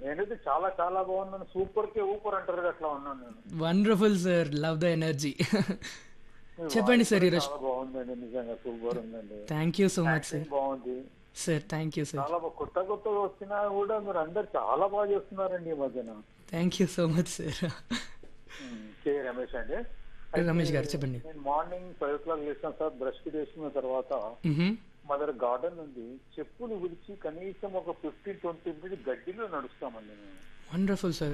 నేనైతే చాలా చాలా బాగున్నాను సూపర్ కే ఊపర్ అంటారు కదా, అట్లా ఉన్నాను నేను wonderful sir love the energy చెప్పండి సార్ ఈరోజు చాలా బాగుందండి నిజంగా సూపర్ ఉందండి thank you so much sir Acting బాగుంది సార్ థ్యాంక్ యూ సార్ చాలా బా- కొత్త కొత్తగా వచ్చినా కూడా మీరు అందరు చాలా బాగా చేస్తున్నారండి ఈ మధ్యన thank you so much sir um, K Ramesh అండి రమేష్ గారు చెప్పండి నేను మార్నింగ్ ఫైవ్ ఓ క్లాక్ లేచిన సార్ బ్రష్ కి చేసుకున్న తర్వాత మ్హూ. మా దగ్గర గార్డెన్ ఉంది చెప్పులు విడిచి కనీసం ఒక ఫిఫ్టీన్ ట్వంటీ మినిట్స్ గడ్డిలో నడుస్తామండి మేము వండర్ఫుల్ సార్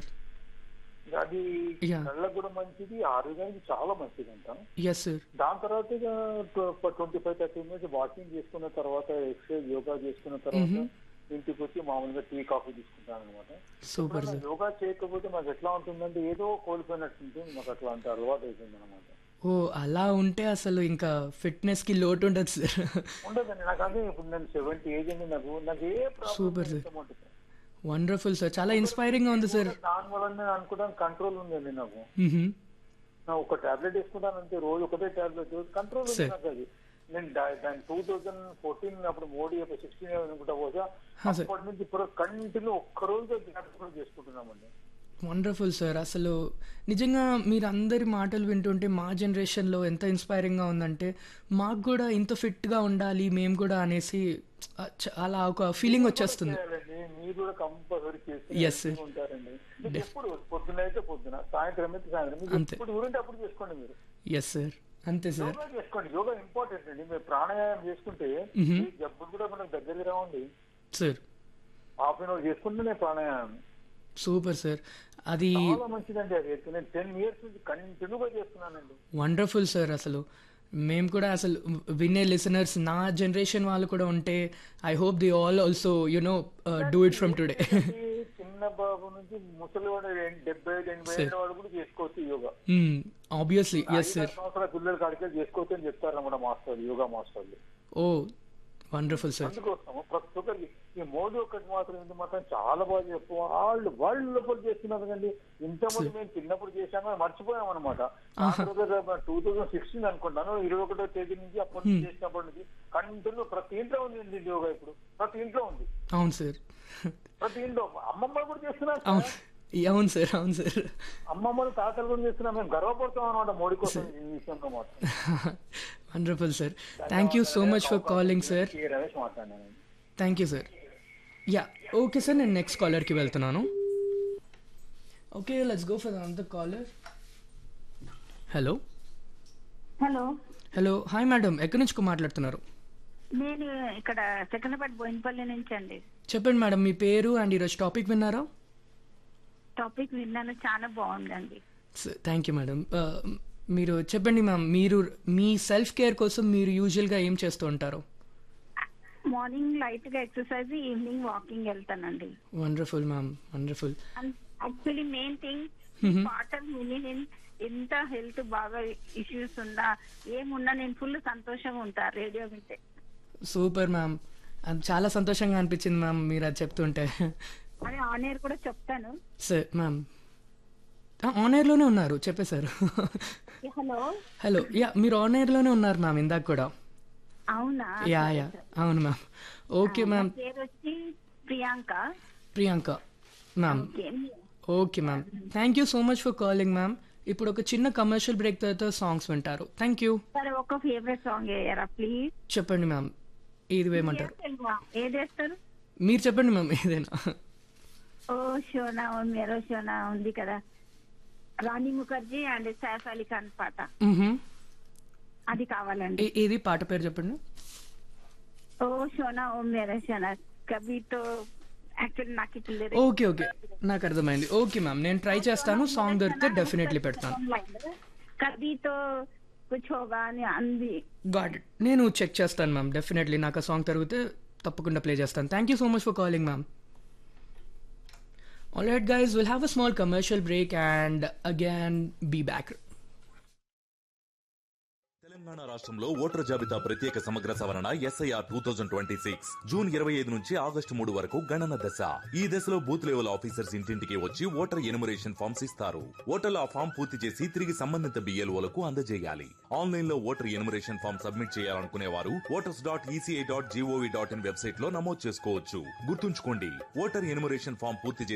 అది Yeah. కళ్ళకు కూడా మంచిది ఆరోగ్యానికి చాలా మంచిది అంట ఎస్ సార్ దాని తర్వాత ఇక twenty five thirty minutes walking చేసుకున్న తర్వాత ఎక్సర్సైజ్ యోగా చేసుకున్న తర్వాత ఇంటికి వచ్చి మామూలుగా టీ కాఫీ తీసుకుంటాను అనమాట సూపర్ సార్ యోగా చేయకపోతే మాకు ఎట్లా ఉంటుందంటే ఏదో కోల్పోయినట్టు ఉంటుంది మాకు అట్లా అంత అలవాటు అయిపోయింది అనమాట ఓ అలా ఉంటే అసలు ఇంకా ఫిట్నెస్ కి లోటు ఉండదు సార్ ఉండదండి నాకు అదే ఇప్పుడు నేను సెవెంటీ ఏజ్ అండి నాకు నాకు ఏ Super, sir. ప్రాబ్లం ఉంటుంది వండర్ఫుల్ సార్ చాలా ఇన్స్పైరింగ్ గా ఉంది సార్ దాని వల్ల అనుకోవడానికి కంట్రోల్ ఉందండి నాకు మ్హూ. నా ఒక టాబ్లెట్ వేసుకుంటాను అంతే రోజు ఒకటే టాబ్లెట్ కంట్రోల్ ఉంది Sir. నాకు అది నేను దా- దాని టూ థౌజండ్ ఫోర్టీన్ అప్పుడు మోడీ సిక్స్టీన్ అనుకుంటా పోసా హా, sir. అప్పటి నుంచి ఇప్పుడు కంటిన్యూ ఒక్క రోజు జ్ఞాపకం చేసుకుంటున్నామండి వండర్ఫుల్ సార్ అసలు నిజంగా మీరు అందరి మాటలు వింటుంటే మా జనరేషన్లో ఎంత ఇన్స్పైరింగ్గా ఉందంటే మాకు కూడా ఇంత ఫిట్గా ఉండాలి మేము కూడా అనేసి ఆ, చ- అలా ఒక ఫీలింగ్ వచ్చేస్తుంది చేయాలండి మీరు కూడా కంపల్సరీ చేసి Yes, sir. ఉంటారండి మీకు ఎప్పుడు పొద్దున అయితే పొద్దున సాయంత్రం అయితే సాయంత్రం మీకు అంతే. ఎప్పుడు ఊరంటే అప్పుడు చేసుకోండి మీరు ఎస్ సార్ అంతే సార్ యోగా చేసుకోండి యోగా ఇంపార్టెంట్ అండి మీరు ప్రాణాయామం చేసుకుంటే మ్మ్. ఈ జబ్బులు కూడా మనకు దగ్గరికి రావండి సార్ హాఫ్ అన్ అవర్ చేసుకుంటేనే ప్రాణాయామం సూపర్ సార్ అది చాలా మంచిదండి అది నేను టెన్ ఇయర్స్ నుంచి కంటిన్యూగా చేస్తున్నానండి వండర్ఫుల్ సార్ అసలు మేము కూడా అసలు వినే లిసనర్స్ నా జనరేషన్ వాళ్ళు కూడా ఉంటే I hope the all also you know do it from today ఈ చిన్న బాబు నుంచి ముసలి వాడు డెబ్బై ఐదు ఎనభై Sir. ఏళ్ళ వాడు కూడా చేసుకోవచ్చు యోగా ఆబ్వియస్లీ ఎస్ ఐదు సార్ సంవత్సరాల పిల్లలకి అడిగే చేసుకోవచ్చు అని చెప్తారు మన మాస్టర్లు యోగా మాస్టర్లు ఓ వండర్ఫుల్ సార్ అందుకోసం ప్రతి ఒక్కరికి ఈ మోడీ ఒక్కటి మాత్రం ఇది మాత్రం చాలా బాగా చెప్పు వాళ్ళు వాళ్ళు లోపల చేస్తున్నారు కండి ఇంతమంది మేము చిన్నప్పుడు చేశాము మర్చిపోయాం అనమాట టూ థౌజండ్ సిక్స్టీన్ అనుకుంటాను ఇరవై ఒకటో తేదీ నుంచి అప్పటి నుంచి చేసినప్పటి నుంచి కంటిన్యూ ప్రతి ఇంట్లో ఉంది యోగా ఇప్పుడు ప్రతి ఇంట్లో ఉంది అవును సార్ ప్రతి ఇంట్లో అమ్మమ్మ కూడా చేస్తున్నారు అవును సార్. అవును సార్ అవును సార్ అమ్మమ్మలు తాతలు కూడా చేస్తున్నాం మేము గర్వపడతాం అనమాట మోడీ కోసం ఈ విషయంలో మాత్రం wonderful sir thank you so much for calling sir K Ramesh మాట్లాడినాను thank you sir ya okay sir నేను నెక్స్ట్ కాలర్కి వెళ్తున్నాను ఓకే లెట్స్ గో ఫర్ అంత caller hello hello hello hi madam ఎక్కడి నుంచి మాట్లాడుతున్నారు నేను ఇక్కడ సెకండ్పేట బోయినపల్లి నుంచి అండి చెప్పండి మేడం మీ పేరు అండ్ ఈరోజు టాపిక్ విన్నారా టాపిక్ విన్నాను చాలా బాగుందండి థ్యాంక్ యూ మేడం మీరు చెప్పండి మ్యామ్ మీరు మీ సెల్ఫ్ కేర్ కోసం మీరు యూజువల్గా ఏం చేస్తూ ఉంటారు మార్నింగ్ లైట్ గా ఎక్సర్సైజ్ ఈవినింగ్ వాకింగ్ వెళ్తానండి wonderful ma'am wonderful actually main thing పాటలు విని నేను ఎంత హెల్త్ బాగా ఇష్యూస్ ఉన్నా ఏమున్నా నేను ఫుల్ సంతోషంగా ఉంటా రేడియో వింటే సూపర్ మ్యామ్ అది చాలా సంతోషంగా అనిపించింది మ్యామ్ మీరు అది చెప్తుంటే అని ఆన్ ఎయిర్ కూడా చెప్తాను సార్ మ్యామ్ ఆన్ ఎయిర్లోనే ఉన్నారు చెప్పేశారు హలో హలో యా మీరు ఆన్ ఎయిర్లోనే ఉన్నారు మ్యామ్ ఇందాక కూడా అవునా యా యా అవును మ్యామ్ ఓకే నా మ్యామ్ పేరు వచ్చి Priyanka Priyanka ma'am okay okay ma'am thank you so much for calling ma'am ఇప్పుడు ఒక చిన్న కమర్షియల్ బ్రేక్ తర్వాత సాంగ్స్ వింటారు థ్యాంక్ యూ సరే ఒక ఫేవరెట్ సాంగ్ వేయరా ప్లీజ్ చెప్పండి మ్యామ్ ఏది వేయమంటారు ఏదేస్తారు మీరు చెప్పండి మ్యామ్ ఏదైనా ఓ షోనా ఓ మేరో షోనా ఉంది కదా రాణి ముఖర్జీ అండ్ సైఫ్ అలీ ఖాన్ పాట మ్హూ. అది కావాలండి ఏ- ఏది పాట పేరు చెప్పండి ఓ షోనా ఓ మేరో షోనా కవితో యాక్చువల్లీ నాకు ఇప్పుడు lyrics ఓకే ఓకే నాకు అర్థమైంది ఓకే మ్యామ్ నేను ట్రై చేస్తాను సాంగ్ దొరికితే డెఫినెట్లీ పెడతాను కవితో కుచ్ హోగా అని అంది గాడ్ ఇట్ నేను చెక్ చేస్తాను మ్యామ్ డెఫినెట్లీ నాకు ఆ సాంగ్ దొరికితే తప్పకుండా ప్లే చేస్తాను thank you so much for calling ma'am all right guys will have a small commercial break and again be back Telangana రాష్ట్రంలో ఓటర్ జాబితా ప్రత్యేక సమగ్ర సవరణ SIR two thousand twenty six June ఇరవై ఐదు నుంచి ఆగస్టు మూడు వరకు గణన దశ ఈ దశలో బూత్ లెవెల్ ఆఫీసర్స్ ఇంటింటికి వచ్చి ఓటర్ ఎనుమరేషన్ ఫామ్స్ ఇస్తారు ఓటర్లు ఆ ఫామ్ పూర్తి చేసి తిరిగి సంబంధిత బిఎల్ఓలకు అందజేయాలి ఆన్లైన్ లో ఓటర్ ఎనుమరేషన్ ఫామ్ సబ్మిట్ చేయాలనుకునే వారు voters dot ECI dot gov dot in website లో నమోదు చేసుకోవచ్చు గుర్తుంచుకోండి ఓటర్ ఎనుమరేషన్ ఫామ్ పూర్తి చేసి